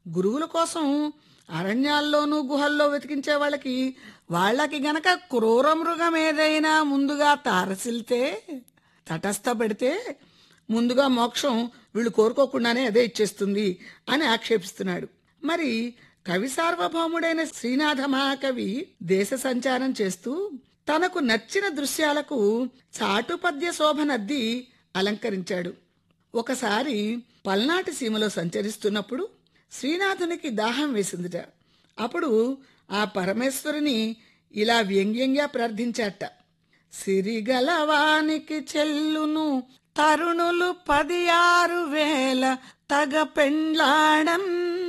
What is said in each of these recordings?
గురువుల కోసం అరణ్యాల్లోనూ గుహల్లో వెతికించే వాళ్ళకి వాళ్ళకి గనక క్రూర మృగం ఏదైనా ముందుగా తారసిల్తే తటస్థ పెడితే ముందుగా మోక్షం వీళ్ళు కోరుకోకుండానే అదే ఇచ్చేస్తుంది అని ఆక్షేపిస్తున్నాడు మరి కవి సార్వభౌముడైన శ్రీనాథ మహాకవి దేశ సంచారం చేస్తూ తనకు నచ్చిన దృశ్యాలకు చాటుపద్య శోభనద్ది అలంకరించాడు ఒకసారి పల్నాటి సీమలో సంచరిస్తున్నప్పుడు శ్రీనాథునికి దాహం వేసిందిట అప్పుడు ఆ పరమేశ్వరుని ఇలా వ్యంగ్యంగా ప్రార్థించాట సిరిగలవానికి చెల్లును తరుణులు పది ఆరు వేల తగ పెండ్లాడం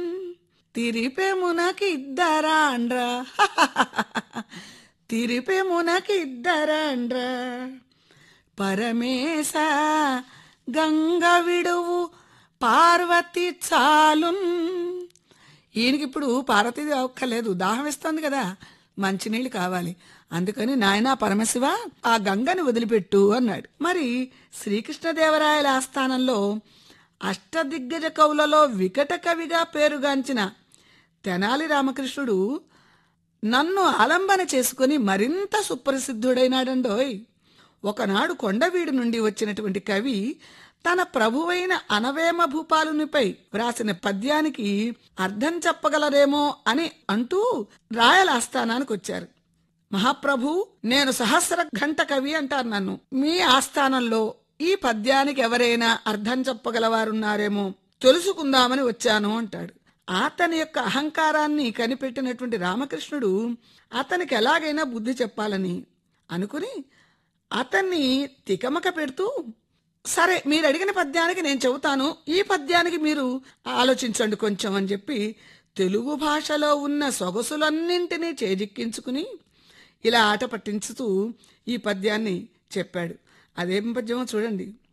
తిరిపెమునకిద్దరాండ్రా తిరిపెమునకిద్దరాండ్రా పరమేశ గంగ విడువు పార్వతి చాలున్ ఈయనకి ఇప్పుడు పార్వతీది ఒక్కలేదు దాహం ఇస్తుంది కదా మంచినీళ్ళు కావాలి అందుకని నాయనా పరమశివ ఆ గంగని వదిలిపెట్టు అన్నాడు మరి శ్రీకృష్ణదేవరాయల ఆస్థానంలో అష్టదిగ్గజ కవులలో వికట కవిగా పేరుగాంచిన తెనాలి రామకృష్ణుడు నన్ను ఆలంబన చేసుకుని మరింత సుప్రసిద్ధుడైనాడండోయ్ ఒకనాడు కొండవీడు నుండి వచ్చినటువంటి కవి తన ప్రభువైన అనవేమ భూపాలునిపై వ్రాసిన పద్యానికి అర్థం చెప్పగలరేమో అని అంటూ రాయల ఆస్థానానికి వచ్చారు మహాప్రభు నేను సహస్ర ఘంట కవి అంటారు నన్ను మీ ఆస్థానంలో ఈ పద్యానికి ఎవరైనా అర్థం చెప్పగలవారున్నారేమో తెలుసుకుందామని వచ్చాను అంటాడు అతని యొక్క అహంకారాన్ని కనిపెట్టినటువంటి రామకృష్ణుడు అతనికి ఎలాగైనా బుద్ధి చెప్పాలని అనుకుని అతన్ని తికమక పెడుతూ సరే మీరు అడిగిన పద్యానికి నేను చెబుతాను ఈ పద్యానికి మీరు ఆలోచించండి కొంచెం అని చెప్పి తెలుగు భాషలో ఉన్న సొగసులన్నింటినీ చేజిక్కించుకుని ఇలా ఆట పట్టించుతూ ఈ పద్యాన్ని చెప్పాడు అదేం పద్యమో చూడండి